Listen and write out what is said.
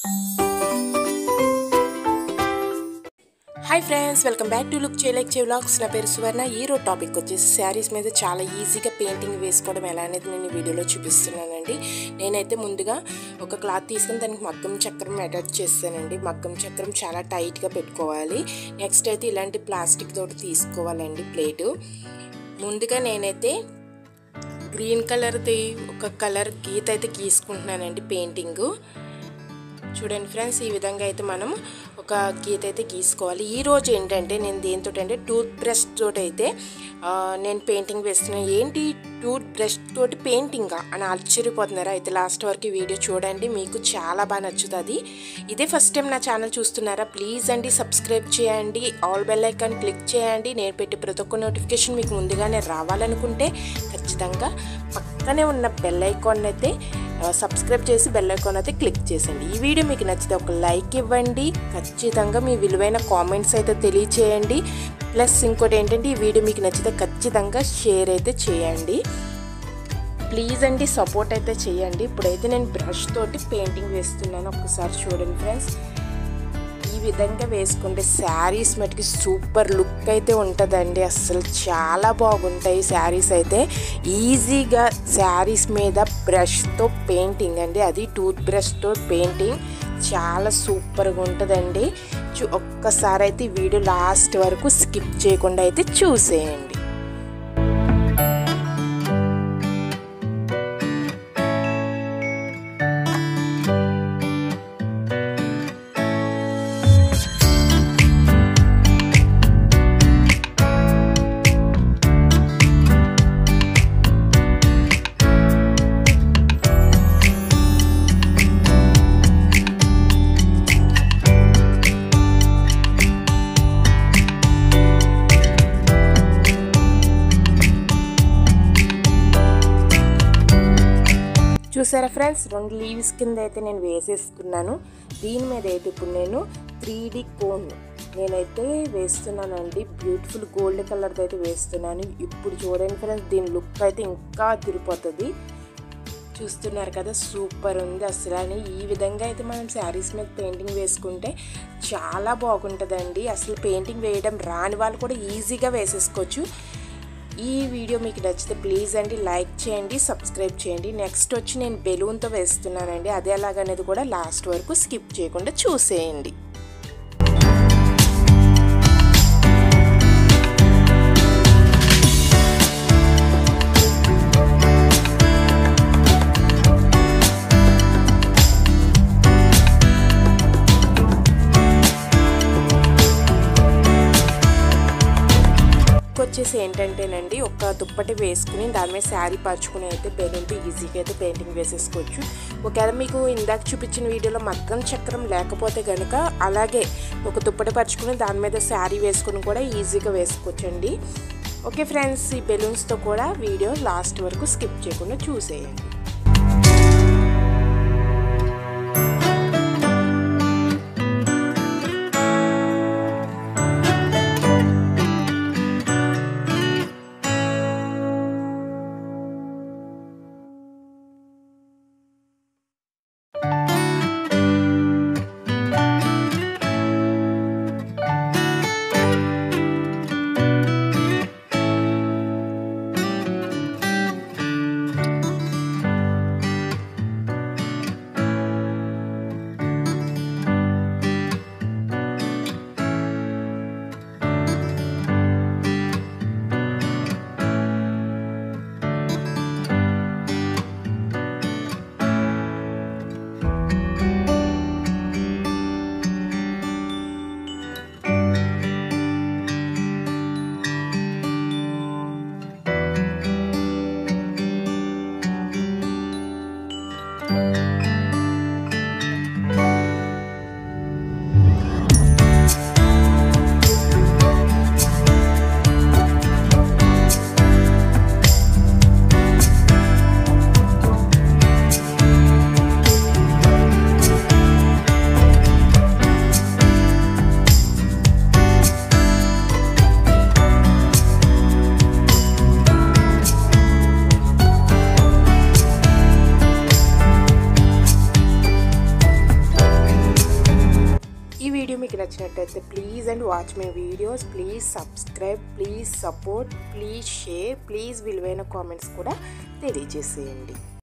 hi friends welcome back to look చేయలేక్ చే vlogs నా పేరు సువర్ణ ఈ రోజు టాపిక్ వచ్చేసి శారీస్ మీద చాలా ఈజీగా పెయింటింగ్ వేసుకోవడం ఎలా అనేది నేను ఈ వీడియోలో చూపిస్తున్నానండి నేనైతే ముందుగా ఒక క్లాత్ తీసుకుని దానికి మగ్గం చక్రం అటాచ్ చేస్తానండి మగ్గం చక్రం చాలా టైట్గా పెట్టుకోవాలి నెక్స్ట్ అయితే ఇలాంటి ప్లాస్టిక్ తోటి తీసుకోవాలండి ప్లేటు ముందుగా నేనైతే గ్రీన్ కలర్ది ఒక కలర్ గీత అయితే గీసుకుంటున్నానండి పెయింటింగు చూడండి ఫ్రెండ్స్ ఈ విధంగా అయితే మనం ఒక గీత అయితే గీసుకోవాలి ఈ రోజు ఏంటంటే నేను దేంతో అంటే టూత్ బ్రష్ తోటి అయితే ఆ, నేను పెయింటింగ్ వేస్తున్నాను ఏంటి టూత్ బ్రష్ తోటి పెయింటింగా అని ఆశ్చర్యపోతున్నారా అయితే లాస్ట్ వరకు ఈ వీడియో చూడండి మీకు చాలా బాగా నచ్చుతుంది ఇదే ఫస్ట్ టైం నా ఛానల్ చూస్తున్నారా ప్లీజ్ అండి సబ్స్క్రైబ్ చేయండి ఆల్ బెల్ ఐకాన్ క్లిక్ చేయండి నేను పెట్టే ప్రతి ఒక్క నోటిఫికేషన్ మీకు ముందుగానే రావాలనుకుంటే ఖచ్చితంగా పక్కనే ఉన్న బెల్ ఐకాన్ అయితే ఆ, సబ్స్క్రైబ్ చేసి బెల్ ఐకాన్ అయితే క్లిక్ చేసండి ఈ వీడియో మీకు నచ్చితే ఒక లైక్ ఇవ్వండి ఖచ్చితంగా మీ విలువైన కామెంట్స్ అయితే తెలియచేయండి ప్లస్ ఇంకోటి ఏంటంటే ఈ వీడియో మీకు నచ్చితే ఖచ్చితంగా షేర్ అయితే చేయండి ప్లీజ్ అండి సపోర్ట్ అయితే చేయండి ఇప్పుడైతే నేను బ్రష్ తోటి పెయింటింగ్ వేస్తున్నాను ఒకసారి చూడండి ఫ్రెండ్స్ ఈ విధంగా వేసుకుంటే శారీస్ మటుకి సూపర్ లుక్ అయితే ఉంటుందండి అసలు చాలా బాగుంటాయి శారీస్ అయితే ఈజీగా శారీస్ మీద బ్రష్తో పెయింటింగ్ అండి అది టూత్ బ్రష్తో పెయింటింగ్ చాలా సూపర్గా ఉంటుందండి చూ ఒక్కసారి అయితే ఈ వీడియో లాస్ట్ వరకు స్కిప్ చేయకుండా అయితే చూసేయండి చూసారా ఫ్రెండ్స్ రెండు లీవ్స్ కింద అయితే నేను వేసేసుకున్నాను దీని మీద అయితే ఇప్పుడు నేను త్రీ డి కోన్ నేనైతే వేస్తున్నానండి బ్యూటిఫుల్ గోల్డ్ కలర్ది అయితే వేస్తున్నాను ఇప్పుడు చూడండి ఫ్రెండ్స్ దీని లుక్ అయితే ఇంకా తిరిగిపోతుంది చూస్తున్నారు కదా సూపర్ ఉంది అసలు అని ఈ విధంగా అయితే మనం శారీస్ మీద పెయింటింగ్ వేసుకుంటే చాలా బాగుంటుందండి అసలు పెయింటింగ్ వేయడం రాని వాళ్ళు కూడా ఈజీగా వేసేసుకోవచ్చు ఈ వీడియో మీకు నచ్చితే ప్లీజ్ అండి లైక్ చేయండి సబ్స్క్రైబ్ చేయండి నెక్స్ట్ వచ్చి నేను బెలూన్తో వేస్తున్నానండి అదే ఎలాగనేది కూడా లాస్ట్ వరకు స్కిప్ చేయకుండా చూసేయండి వచ్చేసి ఏంటంటేనండి ఒక దుప్పటి వేసుకుని దాని మీద శారీ పరుచుకుని అయితే బెలూన్తో ఈజీగా అయితే పెయింటింగ్ వేసేసుకోవచ్చు ఒకవేళ మీకు ఇందాక చూపించిన వీడియోలో మగ్గం చక్రం లేకపోతే కనుక అలాగే ఒక దుప్పటి పరుచుకుని దాని మీద శారీ వేసుకుని కూడా ఈజీగా వేసుకోవచ్చండి ఓకే ఫ్రెండ్స్ ఈ బెలూన్స్తో కూడా వీడియో లాస్ట్ వరకు స్కిప్ చేయకుండా చూసేయండి ఈ వీడియో మీకు నచ్చినట్టయితే please and watch my videos please subscribe please support please share please విలువైన కామెంట్స్ కూడా తెలియజేసేయండి